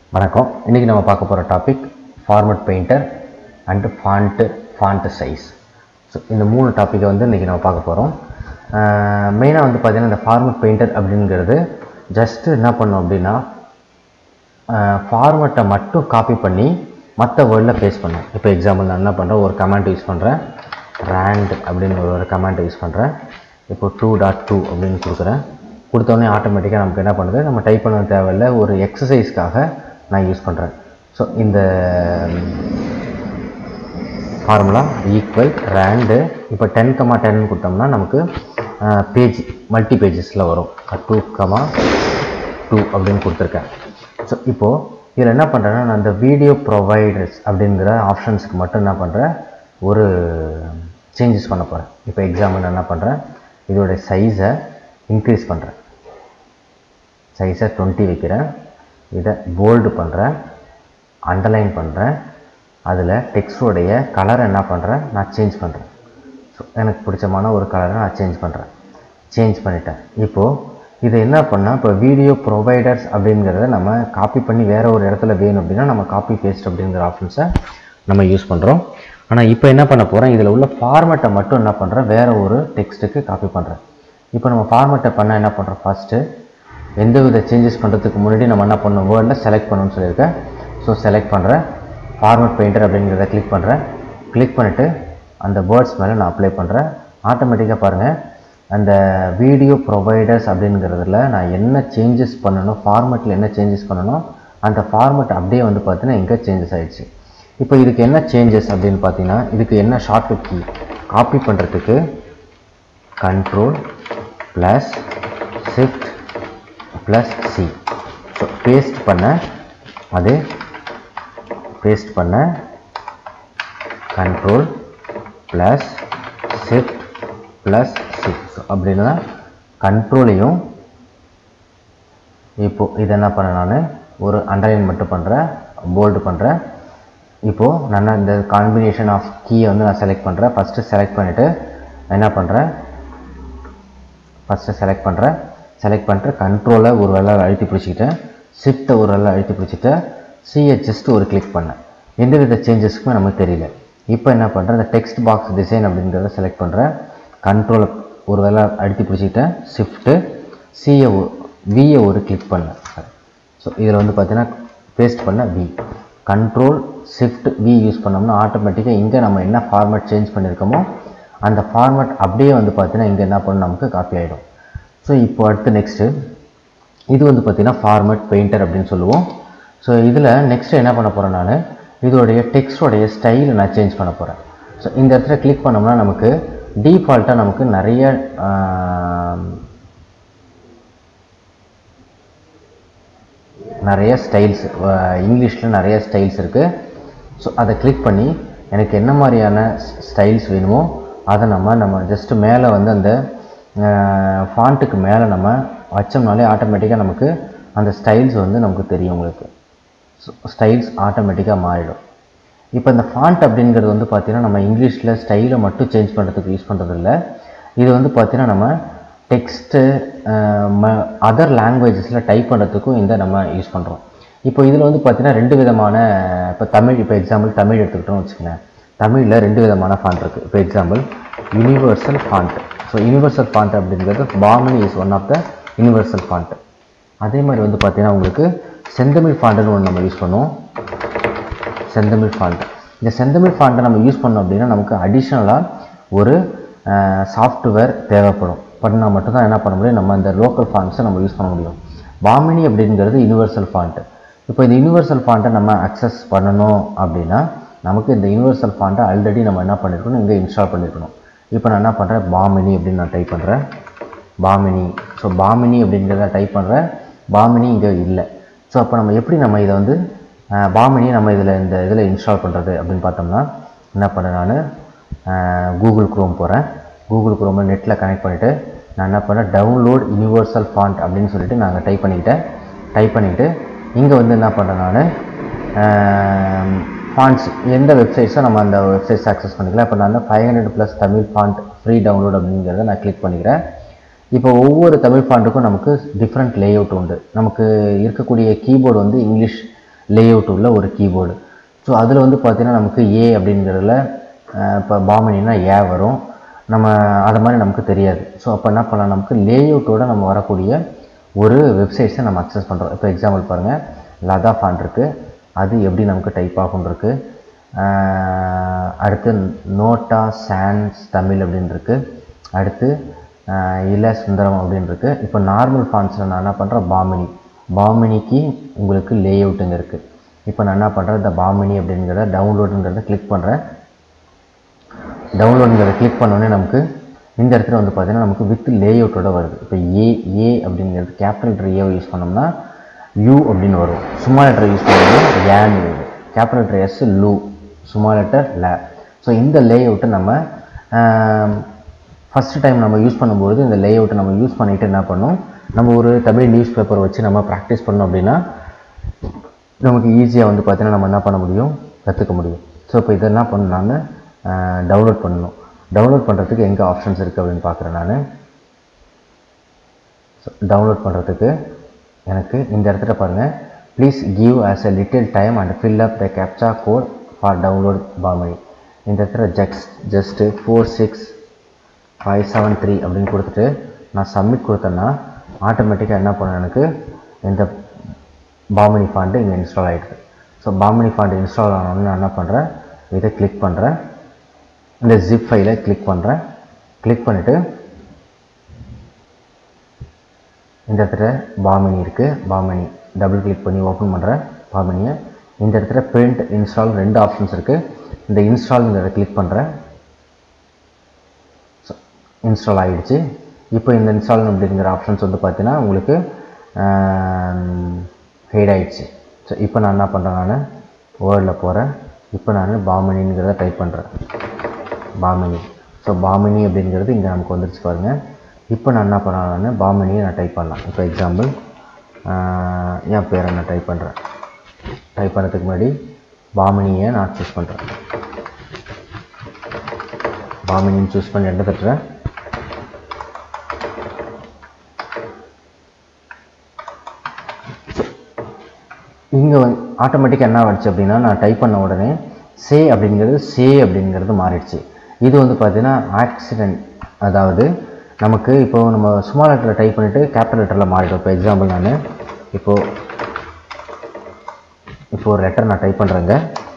வணக்கம் இன்றைக்கி நம்ம பார்க்க போகிற topic format painter and font font size so இந்த மூணு டாப்பிக்கை வந்து இன்றைக்கி நம்ம பார்க்க போகிறோம் மெயினாக வந்து பார்த்திங்கன்னா இந்த ஃபார்மட் பெயிண்டர் அப்படிங்கிறது ஜஸ்ட்டு என்ன பண்ணோம் அப்படின்னா ஃபார்மட்டை மட்டும் காப்பி பண்ணி மற்ற வேர்டில் பேஸ்ட் பண்ணோம் இப்போ எக்ஸாம்பிள் நான் என்ன பண்ணுறேன் ஒரு கமெண்ட் யூஸ் பண்ணுறேன் ரேண்ட் அப்படின்னு ஒரு ஒரு கமெண்ட் யூஸ் பண்ணுறேன் இப்போ டூ டாட் டூ அப்படின்னு கொடுக்குறேன் கொடுத்தோடனே ஆட்டோமேட்டிக்காக நமக்கு என்ன பண்ணுது நம்ம டைப் பண்ண தேவையில்ல ஒரு எக்ஸசைஸ்க்காக நான் யூஸ் பண்ணுறேன் ஸோ இந்த ஃபார்முலா ஈக்குவல் ரேண்டு இப்போ டென் கமா டென் கொடுத்தோம்னா நமக்கு பேஜ் மல்டி பேஜஸில் வரும் டூ கமா டூ அப்படின்னு கொடுத்துருக்கேன் ஸோ இப்போது இதில் என்ன பண்ணுறேன்னா நான் இந்த வீடியோ ப்ரொவைடர்ஸ் அப்படிங்கிற ஆப்ஷன்ஸுக்கு மட்டும் என்ன பண்ணுறேன் ஒரு சேஞ்சஸ் பண்ண போகிறேன் இப்போ எக்ஸாம்பிள் நான் என்ன பண்ணுறேன் இதோட சைஸை இன்க்ரீஸ் பண்ணுறேன் சைஸை டுவெண்ட்டி வைக்கிறேன் இதை போல்டு பண்ணுறேன் அண்டர்லைன் பண்ணுறேன் அதில் டெக்ஸ்டோடைய கலரை என்ன பண்ணுறேன் நான் சேஞ்ச் பண்ணுறேன் ஸோ எனக்கு பிடிச்சமான ஒரு கலரை நான் சேஞ்ச் பண்ணுறேன் சேஞ்ச் பண்ணிட்டேன் இப்போது இது என்ன பண்ணால் இப்போ வீடியோ ப்ரொவைடர்ஸ் அப்படிங்கிறத நம்ம காப்பி பண்ணி வேறு ஒரு இடத்துல வேணும் அப்படின்னா நம்ம காப்பி பேஸ்ட் அப்படிங்கிற ஆப்ஷன்ஸை நம்ம யூஸ் பண்ணுறோம் ஆனால் இப்போ என்ன பண்ண போகிறேன் இதில் உள்ள ஃபார்மெட்டை மட்டும் என்ன பண்ணுறேன் வேறு ஒரு டெக்ஸ்ட்டுக்கு காப்பி பண்ணுறேன் இப்போ நம்ம ஃபார்மெட்டை பண்ணால் என்ன பண்ணுறோம் ஃபஸ்ட்டு எந்த வித சேஞ்சஸ் பண்ணுறதுக்கு முன்னாடி நம்ம என்ன பண்ணணும் வேர்டில் செலக்ட் பண்ணணும்னு சொல்லியிருக்கேன் ஸோ செலக்ட் பண்ணுறேன் ஃபார்மட் பெயிண்டர் அப்படிங்கிறத கிளிக் பண்ணுறேன் கிளிக் பண்ணிவிட்டு அந்த வேர்ட்ஸ் மேலே நான் அப்ளை பண்ணுறேன் ஆட்டோமேட்டிக்காக பாருங்கள் அந்த வீடியோ ப்ரொவைடர்ஸ் அப்படிங்கிறதுல நான் என்ன சேஞ்சஸ் பண்ணணும் ஃபார்மெட்டில் என்ன சேஞ்சஸ் பண்ணணும் அந்த ஃபார்மெட் அப்படியே வந்து பார்த்தீங்கன்னா எங்கே சேஞ்சஸ் ஆகிடுச்சு இப்போ இதுக்கு என்ன சேஞ்சஸ் அப்படின்னு பார்த்தீங்கன்னா இதுக்கு என்ன ஷார்ட்கட் கீ காப்பி பண்ணுறதுக்கு control plus shift plus C so paste பண்ண அது பேஸ்ட் பண்ண control plus shift plus C so அப்படின்னா கண்ட்ரோலையும் இப்போது இது என்ன பண்ணேன் நான் ஒரு அண்டர்லைன் மட்டும் பண்ணுறேன் போல்டு பண்ணுறேன் இப்போது நான் இந்த காம்பினேஷன் ஆஃப் கீயை வந்து நான் செலக்ட் பண்ணுறேன் ஃபஸ்ட்டு செலக்ட் பண்ணிவிட்டு என்ன பண்ணுறேன் ஃபஸ்ட்டு செலக்ட் பண்ணுறேன் செலக்ட் பண்ணிட்டு கண்ட்ரோலை ஒரு வேலை அழுத்தி பிடிச்சிக்கிட்டேன் ஷிஃப்ட்டை ஒரு வேலை அழுத்தி பிடிச்சிட்டேன் சியை ஜஸ்ட் ஒரு கிளிக் பண்ணேன் எந்த வித சேஞ்சஸுக்குமே நமக்கு தெரியல இப்போ என்ன பண்ணுறேன் இந்த டெக்ஸ்ட் பாக்ஸ் டிசைன் அப்படிங்கிறத செலக்ட் பண்ணுறேன் கண்ட்ரோலை ஒரு வேலை அழுத்தி பிடிச்சிக்கிட்டேன் ஷிஃப்ட்டு சியை வியை ஒரு கிளிக் பண்ணேன் ஸோ இதில் வந்து பார்த்தீங்கன்னா பேஸ்ட் பண்ண V control shift V use பண்ணோம்னா ஆட்டோமேட்டிக்காக இங்கே நம்ம என்ன ஃபார்மேட் சேஞ்ச் பண்ணியிருக்கோமோ அந்த ஃபார்மேட் அப்படியே வந்து பார்த்தீங்கன்னா இங்கே என்ன பண்ணணும் நமக்கு காப்பி ஆகிடும் ஸோ இப்போ அடுத்து நெக்ஸ்ட்டு இது வந்து பார்த்திங்கன்னா ஃபார்மட் பெயிண்டர் அப்படின்னு சொல்லுவோம் ஸோ இதில் நெக்ஸ்ட்டு என்ன பண்ண போகிறேன் நான் இதோடைய டெக்ஸ்டோடைய ஸ்டைலை நான் சேஞ்ச் பண்ண போகிறேன் ஸோ இந்த இடத்துல கிளிக் பண்ணோம்னா நமக்கு டீஃபால்ட்டாக நமக்கு நிறைய நிறைய ஸ்டைல்ஸ் இங்கிலீஷில் நிறைய ஸ்டைல்ஸ் இருக்குது ஸோ அதை கிளிக் பண்ணி எனக்கு என்ன மாதிரியான ஸ்டைல்ஸ் வேணுமோ அதை நம்ம நம்ம ஜஸ்ட்டு மேலே வந்து அந்த ஃபாண்ட்டுக்கு மேலே நம்ம வச்சோம்னாலே ஆட்டோமேட்டிக்காக நமக்கு அந்த ஸ்டைல்ஸ் வந்து நமக்கு தெரியும் உங்களுக்கு ஸோ ஸ்டைல்ஸ் ஆட்டோமேட்டிக்காக மாறிடும் இப்போ இந்த ஃபாண்ட் அப்படிங்கிறது வந்து பார்த்திங்கன்னா நம்ம இங்கிலீஷில் ஸ்டைலை மட்டும் சேஞ்ச் பண்ணுறதுக்கு யூஸ் பண்ணுறது இல்லை இது வந்து பார்த்திங்கன்னா நம்ம டெக்ஸ்ட்டு ம அதர் லாங்குவேஜஸில் டைப் பண்ணுறதுக்கும் இந்த நம்ம யூஸ் பண்ணுறோம் இப்போ இதில் வந்து பார்த்திங்கன்னா ரெண்டு விதமான இப்போ தமிழ் இப்போ எக்ஸாம்பிள் தமிழ் எடுத்துக்கிட்டோம்னு வச்சுக்கோங்களேன் தமிழில் ரெண்டு விதமான ஃபாண்ட் இருக்குது இப்போ example universal font so universal font அப்படிங்கிறது Bamini is one of the universal font அதே மாதிரி வந்து பார்த்திங்கன்னா உங்களுக்கு செந்தமிழ் ஃபாண்ட்டுன்னு ஒன்று நம்ம யூஸ் பண்ணுவோம் செந்தமிழ் ஃபாண்ட் இந்த செந்தமிழ் ஃபாண்ட்டை நம்ம யூஸ் பண்ணோம் அப்படின்னா நமக்கு அடிஷ்னலாக ஒரு சாஃப்ட்வேர் தேவைப்படும் பண்ணால் மட்டும்தான் என்ன பண்ண முடியும் நம்ம இந்த லோக்கல் ஃபாண்ட்ஸை நம்ம யூஸ் பண்ண முடியும் பாமினி அப்படிங்கிறது யூனிவர்சல் ஃபாண்ட்டு இப்போ இந்த யூனிவர்சல் ஃபாண்ட்டை நம்ம அக்சஸ் பண்ணணும் அப்படின்னா நமக்கு இந்த யூனிவர்சல் ஃபாண்ட்டை ஆல்ரெடி நம்ம என்ன பண்ணியிருக்கணும் இங்கே இன்ஸ்டால் பண்ணியிருக்கணும் இப்போ நான் என்ன பண்ணுறேன் பாமினி அப்படின்னு நான் டைப் பண்ணுறேன் பாமினி ஸோ பாமினி அப்படிங்கிறத டைப் பண்ணுறேன் பாமினி இங்கே இல்லை ஸோ அப்போ நம்ம எப்படி நம்ம இதை வந்து பாமினியை நம்ம இதில் இந்த இதில் இன்ஸ்டால் பண்ணுறது அப்படின்னு பார்த்தோம்னா என்ன பண்ணேன் நான் கூகுள் க்ரோம் போகிறேன் கூகுள் க்ரோமில் நெட்டில் கனெக்ட் பண்ணிவிட்டு நான் என்ன பண்ணேன் டவுன்லோட் யூனிவர்சல் ஃபாண்ட் அப்படின்னு சொல்லிட்டு நாங்கள் டைப் பண்ணிக்கிட்டேன் டைப் பண்ணிவிட்டு இங்கே வந்து என்ன பண்ணுறேன் நான் ஃபாண்ட்ஸ் எந்த வெப்சைட்ஸோ நம்ம அந்த வெப்சைட்ஸ் ஆக்சஸ் பண்ணிக்கலாம் இப்போ நான் வந்து five hundred plus Tamil font free download அப்படிங்கிறத நான் கிளிக் பண்ணிக்கிறேன் இப்போ ஒவ்வொரு தமிழ் ஃபாண்ட்டுக்கும் நமக்கு டிஃப்ரெண்ட் லேஅவுட் உண்டு நமக்கு இருக்கக்கூடிய கீபோர்டு வந்து இங்கிலீஷ் லேஅவுட் உள்ள ஒரு கீபோர்டு ஸோ அதில் வந்து பார்த்தீங்கன்னா நமக்கு ஏ அப்படிங்கிறதுல இப்போ பாமினினா ஏ வரும் நம்ம அது மாதிரி நமக்கு தெரியாது ஸோ அப்போ என்ன பண்ணலாம் நமக்கு லேஅவுட்டோட நம்ம வரக்கூடிய ஒரு வெப்சைட்ஸை நம்ம அக்சஸ் பண்ணுறோம் இப்போ எக்ஸாம்பிள் பாருங்கள் லதா ஃபாண்ட் இருக்குது அது எப்படி நமக்கு டைப் ஆகும் இருக்கு ஆஹ் அடுத்து நோட்டா சான்ஸ் தமிழ் அப்படின்னு இருக்கு அடுத்து ஆஹ் இல சுந்தரம் அப்படின்னு இருக்கு இப்போ நார்மல் ஃபாண்ட்ஸில் நான் என்ன பண்ணுறேன் பாமினி பாமினிக்கு உங்களுக்கு லேஅவுட்டுங்க இருக்குது இப்போ நான் என்ன பண்ணுறேன் இந்த பாமினி அப்படிங்கிறத டவுன்லோடுங்கிறத கிளிக் பண்ணுறேன் டவுன்லோடுங்கிறத கிளிக் பண்ணோடனே நமக்கு இந்த இடத்துல வந்து பார்த்தீங்கன்னா நமக்கு வித் லேஅவுட்டோட வருது இப்போ ஏ ஏ அப்படிங்கிறது கேபிட்டல் லெட்டர் ஏவை யூஸ் பண்ணோம்னா யூ அப்படின்னு வரும் சும்மா லெட்டர் யூஸ் பண்ணோம்னா ஏன் கேபிட்டல் லெட்டர் எஸ் லூ சும்மா லெட்டர் ல ஸோ இந்த லேஅவுட்டை நம்ம ஃபஸ்ட்டு டைம் நம்ம யூஸ் பண்ணும்போது இந்த லேஅவுட்டை நம்ம யூஸ் பண்ணிவிட்டு என்ன பண்ணோம் நம்ம ஒரு தமிழ் நியூஸ் பேப்பர் வச்சு நம்ம ப்ராக்டிஸ் பண்ணோம் அப்படின்னா நமக்கு ஈஸியாக வந்து பார்த்தீங்கன்னா நம்ம என்ன பண்ண முடியும் கற்றுக்க முடியும் ஸோ இப்போ இதை என்ன பண்ணணும் நான் டவுன்லோட் பண்ணணும் டவுன்லோட் பண்ணுறதுக்கு எங்கே ஆப்ஷன்ஸ் இருக்குது அப்படின்னு பார்க்குறேன் நான் ஸோ டவுன்லோட் பண்ணுறதுக்கு எனக்கு இந்த இடத்துல பாருங்கள் please give us a little time and fill up the captcha code for download Bamini இந்த இடத்துல ஜக்ஸ் just four six five seven three அப்படின்னு கொடுத்துட்டு நான் சப்மிட் கொடுத்தேன்னா ஆட்டோமேட்டிக்காக என்ன பண்ணணும் எனக்கு இந்த பாமினி ஃபாண்ட்டு இங்கே இன்ஸ்டால் ஆகிடுது ஸோ பாமினி ஃபாண்ட் இன்ஸ்டால் ஆனோன்னு நான் என்ன பண்ணுறேன் இதை கிளிக் பண்ணுறேன் இந்த ஜிப் ஃபைலை கிளிக் பண்ணுறேன் கிளிக் பண்ணிவிட்டு இந்த இடத்துல பாமினி இருக்குது பாமினி டபுள் கிளிக் பண்ணி ஓப்பன் பண்ணுறேன் பாமினியை இந்த இடத்துல பிரிண்ட் இன்ஸ்டால் ரெண்டு ஆப்ஷன்ஸ் இருக்குது இந்த இன்ஸ்டால்ங்கிறத கிளிக் பண்ணுறேன் இன்ஸ்டால் ஆகிடுச்சு இப்போ இந்த இன்ஸ்டால் அப்படிங்கிற ஆப்ஷன்ஸ் வந்து பார்த்தீங்கன்னா உங்களுக்கு ஹைட் ஆகிடுச்சு ஸோ இப்போ நான் என்ன பண்ணுறேன் நான் வேர்டில் போகிறேன் இப்போ நான் பாமினிங்கிறத டைப் பண்ணுறேன் பாமினி ஸோ பாமினி அப்படிங்கிறது இங்கே நமக்கு வந்துருச்சு பாருங்கள் இப்போ நான் என்ன பண்ணலாம் நான் பாமினியை நான் டைப் பண்ணலாம் இப்போ எக்ஸாம்பிள் என் பேரை நான் டைப் பண்ணுறேன் டைப் பண்ணுறதுக்கு முன்னாடி பாமினியை நான் சூஸ் பண்ணுறேன் பாமினின்னு சூஸ் பண்ணி எந்த தட்டுறேன் இங்கே வந்து ஆட்டோமேட்டிக்காக என்ன ஆகிடுச்சு அப்படின்னா நான் டைப் பண்ண உடனே சே அப்படிங்கிறது சே அப்படிங்கிறது மாறிடுச்சு இது வந்து பார்த்தீங்கன்னா ஆக்சிடென்ட் அதாவது நமக்கு இப்போது நம்ம ஸ்மால் லெட்டரில் டைப் பண்ணிவிட்டு கேபிட்டல் லெட்டரில் மாறிடும் இப்போ எக்ஸாம்பிள் நான் இப்போது இப்போ ஒரு லெட்டர் நான் டைப் பண்ணுறேங்க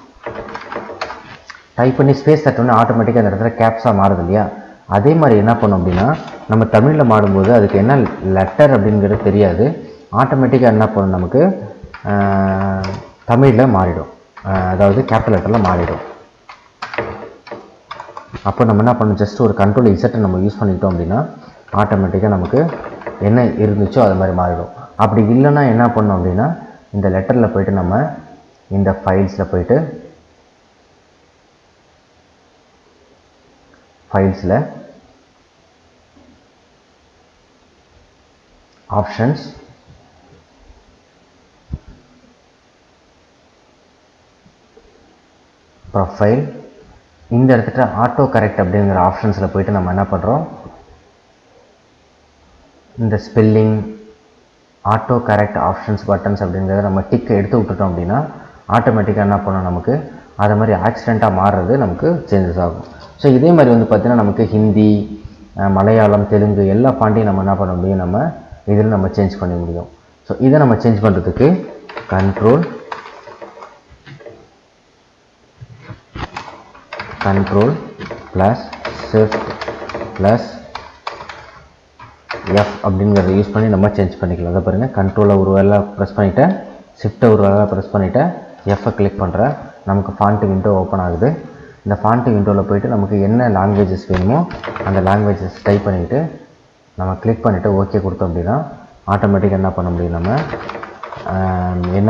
டைப் பண்ணி ஸ்பேஸ் தட்டோன்னே ஆட்டோமேட்டிக்காக அந்த இடத்துல கேப்ஸாக மாறுது இல்லையா அதே மாதிரி என்ன பண்ணோம் அப்படின்னா நம்ம தமிழில் மாடும்போது அதுக்கு என்ன லெட்டர் அப்படிங்கிறது தெரியாது ஆட்டோமேட்டிக்காக என்ன பண்ணும் நமக்கு தமிழில் மாறிடும் ஆஹ் அதாவது கேபிட்டல் லெட்டரில் மாறிடும் அப்போ நம்ம என்ன பண்ணணும் ஜஸ்ட் ஒரு கண்ட்ரோல் இசட்டை நம்ம யூஸ் பண்ணிக்கிட்டோம் அப்படின்னா ஆட்டோமேட்டிக்காக நமக்கு என்ன இருந்துச்சோ அது மாதிரி மாறிடும் அப்படி இல்லைன்னா என்ன பண்ணோம் அப்படின்னா இந்த லெட்டரில் போயிட்டு நம்ம இந்த ஃபைல்ஸில் போயிட்டு ஃபைல்ஸில் ஆப்ஷன்ஸ் ப்ரொஃபைல் இந்த இடத்துல ஆட்டோ கரெக்ட் அப்படிங்கிற ஆப்ஷன்ஸில் போயிட்டு நம்ம என்ன பண்ணுறோம் இந்த spelling auto correct options buttons அப்படிங்கிறத நம்ம டிக்கை எடுத்து விட்டுட்டோம் அப்படின்னா ஆட்டோமேட்டிக்காக என்ன பண்ணோம் நமக்கு அது மாதிரி ஆக்சிடெண்ட்டாக மாறுறது நமக்கு சேஞ்சஸ் ஆகும் ஸோ இதே மாதிரி வந்து பார்த்திங்கன்னா நமக்கு ஹிந்தி அஹ், மலையாளம் தெலுங்கு எல்லா ஃபாண்ட்டையும் நம்ம என்ன பண்ண முடியும் நம்ம இதில் நம்ம சேஞ்ச் பண்ண முடியும் ஸோ இதை நம்ம சேஞ்ச் பண்ணுறதுக்கு control control plus shift plus F அப்படிங்கிறத யூஸ் பண்ணி நம்ம சேஞ்ச் பண்ணிக்கலாம் அதை பாருங்கள் கண்ட்ரோலை ஒரு வேலை ப்ரெஸ் பண்ணிவிட்டேன் ஷிஃப்ட்டை ஒரு வேலை ப்ரெஸ் பண்ணிவிட்டேன் எஃப்ஐ கிளிக் பண்ணுறேன் நமக்கு ஃபாண்ட்டு விண்டோ ஓப்பன் ஆகுது இந்த ஃபாண்ட்டு விண்டோவில் போயிட்டு நமக்கு என்ன லாங்குவேஜஸ் வேணுமோ அந்த லாங்குவேஜஸ் டைப் பண்ணிவிட்டு நம்ம கிளிக் பண்ணிவிட்டு ஓகே கொடுத்தோம் அப்படின்னா ஆட்டோமேட்டிக்காக என்ன பண்ண முடியும் நம்ம ஆம், என்ன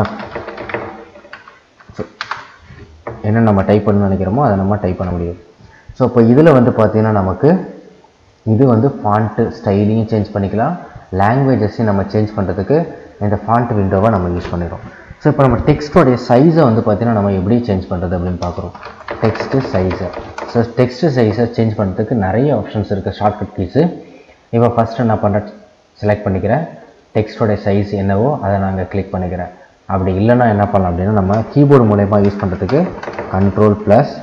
என்ன நம்ம டைப் பண்ணணும்னு நினைக்கிறோமோ அதை நம்ம டைப் பண்ண முடியும் ஸோ இப்போ இதில் வந்து பார்த்தீங்கன்னா நமக்கு இது வந்து ஃபாண்ட்டு ஸ்டைலையும் சேஞ்ச் பண்ணிக்கலாம் லாங்குவேஜஸையும் நம்ம சேஞ்ச் பண்ணுறதுக்கு இந்த ஃபாண்ட் விண்டோவை நம்ம யூஸ் பண்ணிடுறோம் ஸோ இப்போ நம்ம டெக்ஸ்ட்டோடைய சைஸை வந்து பார்த்தீங்கன்னா நம்ம எப்படி சேஞ்ச் பண்ணுறது அப்படின்னு பார்க்குறோம் டெக்ஸ்ட்டு சைஸை ஸோ டெக்ஸ்ட்டு சைஸை சேஞ்ச் பண்ணுறதுக்கு நிறைய ஆப்ஷன்ஸ் இருக்குது ஷார்ட்கட் கீஸு இப்போ ஃபஸ்ட்டு நான் பண்ணுற செலக்ட் பண்ணிக்கிறேன் டெக்ஸ்ட்டோடைய சைஸ் என்னவோ அதை நாங்கள் கிளிக் பண்ணிக்கிறேன் அப்படி இல்லைன்னா என்ன பண்ணலாம் அப்படின்னா நம்ம கீபோர்டு மூலயமா யூஸ் பண்ணுறதுக்கு control plus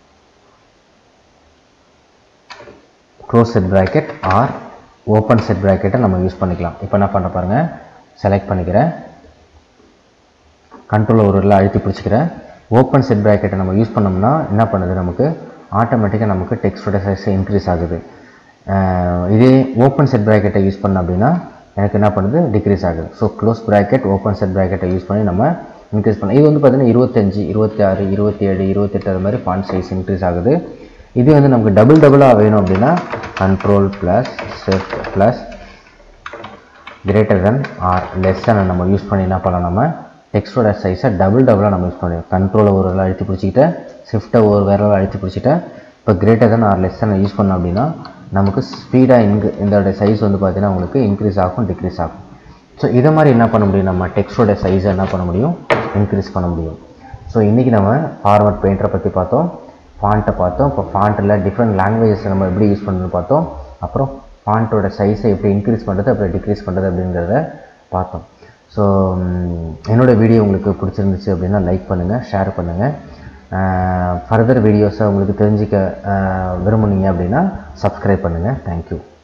close set bracket or open set ப்ராக்கெட்டை நம்ம யூஸ் பண்ணிக்கலாம் இப்போ என்ன பண்ண பாருங்கள் செலக்ட் பண்ணிக்கிறேன் கண்ட்ரோல் ஒரு இதில் அழுத்தி பிடிச்சிக்கிறேன் ஓப்பன் செட் ப்ராக்கெட்டை நம்ம யூஸ் பண்ணோம்னா என்ன பண்ணுது நமக்கு ஆட்டோமேட்டிக்காக நமக்கு டெக்ஸ்டோட சைஸ் இன்க்ரீஸ் ஆகுது அஹ் இதே ஓப்பன் செட் ப்ராக்கெட்டை யூஸ் பண்ண அப்படின்னா எனக்கு என்ன பண்ணுது டிக்ரீஸ் ஆகுது so close bracket open set ப்ராக்கெட்டை யூஸ் பண்ணி நம்ம இன்க்ரீஸ் பண்ணலாம் இது வந்து பார்த்தீங்கன்னா இருபத்தஞ்சி இருபத்தி ஆறு இருபத்தி ஏழு இருபத்தெட்டு அது மாதிரி ஃபாண்ட் சைஸ் இன்க்ரீஸ் ஆகுது இது வந்து நமக்கு டபுள் டபுளாக வேணும் அப்படின்னா control plus shift plus greater than or less நம்ம யூஸ் பண்ணி என்ன பண்ணலாம் நம்ம டெக்ஸ்டோட சைஸை டபுள் டபுளாக நம்ம யூஸ் பண்ணுவோம் கண்ட்ரோலை ஒரு விரல் அழுத்தி பிடிச்சிக்கிட்டேன் ஷிஃப்ட்டை ஒரு விரல் அழுத்தி பிடிச்சிட்டேன் இப்போ greater than or less use பண்ணோம் அப்படின்னா நமக்கு ஸ்பீடாக இங்கு இதோட சைஸ் வந்து பார்த்தீங்கன்னா உங்களுக்கு இன்க்ரீஸ் ஆகும் டிக்ரீஸ் ஆகும் ஸோ இதை மாதிரி என்ன பண்ண முடியும் நம்ம டெக்ஸ்டோட சைஸை என்ன பண்ண முடியும் இன்க்ரீஸ் பண்ண முடியும் ஸோ இன்றைக்கி நம்ம ஃபார்வர்ட் பெயிண்டரை பற்றி பார்த்தோம் ஃபாண்ட்டை பார்த்தோம் இப்போ ஃபாண்ட்டில் டிஃப்ரெண்ட் லாங்குவேஜஸ் நம்ம எப்படி யூஸ் பண்ணுறதுன்னு பார்த்தோம் அப்புறம் ஃபாண்ட்டோட சைஸை எப்படி இன்க்ரீஸ் பண்ணுறது அப்புறம் டிக்ரீஸ் பண்ணுறது அப்படிங்கிறத பார்த்தோம் ஸோ என்னோட வீடியோ உங்களுக்கு பிடிச்சிருந்துச்சு அப்படின்னா லைக் பண்ணுங்கள் ஷேர் பண்ணுங்கள் ஃபர்தர் வீடியோஸை உங்களுக்கு தெரிஞ்சிக்க அஹ், விரும்புனீங்க அப்படின்னா சப்ஸ்கிரைப் பண்ணுங்கள் தேங்க்யூ